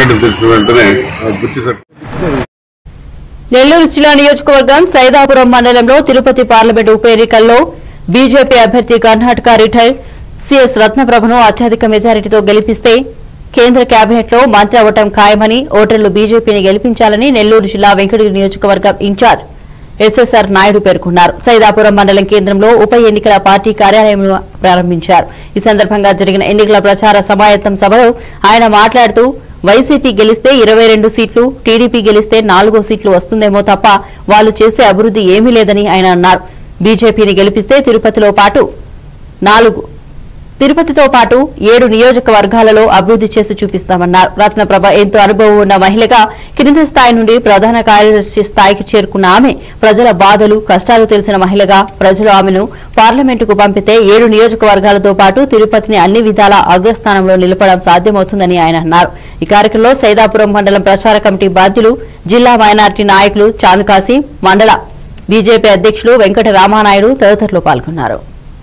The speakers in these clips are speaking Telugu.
క్యాండిడేట్ తెలిసిన వెంటనే ఆ, బుచ్చి సార్ నెల్లూరు జిల్లా నియోజకవర్గం సైదాపురం మండలంలో తిరుపతి పార్లమెంట్ ఉప ఎన్నికల్లో బీజేపీ అభ్యర్థి కర్ణాటక రిటైల్ సిఎస్ రత్నప్రభను అత్యధిక మెజారిటీతో గెలిపిస్తే కేంద్ర కేబినెట్ లో మంత్రి అవ్వటం ఖాయమని ఓటర్లు బీజేపీని గెలిపించాలని నెల్లూరు జిల్లా వెంకటగిరి నియోజకవర్గం ఇన్ఛార్జ్ ఎస్ఎస్ఆర్ నాయుడు పేర్కొన్నారు సైదాపురం మండలం కేంద్రంలో ఉప ఎన్నికల పార్టీ కార్యాలయంను ప్రారంభించారు ఈ సందర్భంగా జరిగిన ఎన్నికల ప్రచార సమాయత్తం సభలో ఆయన మాట్లాడుతూ వైసీపీ గెలిస్తే ఇరవై రెండు సీట్లు టీడీపీ గెలిస్తే నాలుగో సీట్లు వస్తుందేమో తప్ప వాళ్ళు చేసే అభివృద్ధి ఏమీ లేదని ఆయన అన్నారు బీజేపీని గెలిపిస్తే తిరుపతిలో పాటు నాలుగు తిరుపతితో పాటు ఏడు నియోజకవర్గాలలో అభివృద్ధి చేసి చూపిస్తామన్నారు రత్నప్రభ ఎంతో అనుభవం ఉన్న మహిళగా కింది స్థాయి నుండి ప్రధాన కార్యదర్శి స్థాయికి చేరుకున్న ఆమె ప్రజల బాధలు కష్టాలు తెలిసిన మహిళగా ప్రజలు ఆమెను పార్లమెంటుకు పంపితే ఏడు నియోజకవర్గాలతో పాటు తిరుపతిని అన్ని విధాల అగ్రస్థానంలో నిలపడం సాధ్యమవుతుందని ఆయన అన్నారు ఈ కార్యక్రమంలో సైదాపురం మండలం ప్రచార కమిటీ బాధ్యులు జిల్లా మైనార్టీ నాయకులు చాందుకాసి మండల బీజేపీ అధ్యక్షులు వెంకట రామానాయుడు తదితరులు పాల్గొన్నారు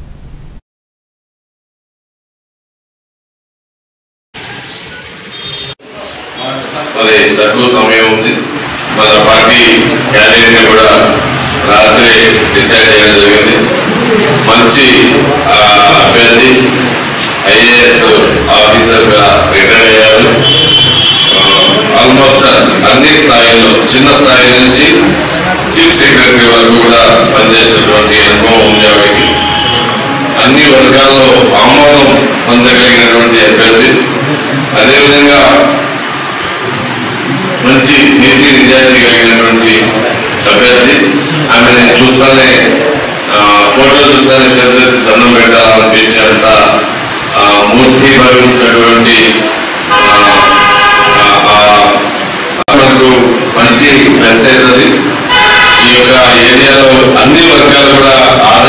మరి తక్కువ సమయం ఉంది మన పార్టీ క్యాండిడేట్ ని కూడా రాత్రి డిసైడ్ చేయడం జరిగింది మంచి ఆ, అభ్యర్థి ఐఏఎస్ ఆఫీసర్ గా రిటైర్ అయ్యారు ఆల్మోస్ట్ అన్ని స్థాయిల్లో చిన్న స్థాయి నుంచి చీఫ్ సెక్రటరీ వరకు కూడా పనిచేసినటువంటి అనుభవం ఉంది ఆవిడకి అన్ని వర్గాల్లో ఆమోదం పొందగలిగినటువంటి అభ్యర్థి అదేవిధంగా మంచి నీతి నిజాయితీ కలిగినటువంటి అభ్యర్థి ఆమె చూస్తానే ఆ, ఫోటో చూస్తానే చంద్రతి దండం పెట్టాలనిపించేంత ఆ, మూర్తి భవించినటువంటి ఆ, ఆ, ఆ, మనకు మంచి ప్లస్ అవుతుంది ఈ యొక్క ఏరియాలో అన్ని వర్గాలు కూడా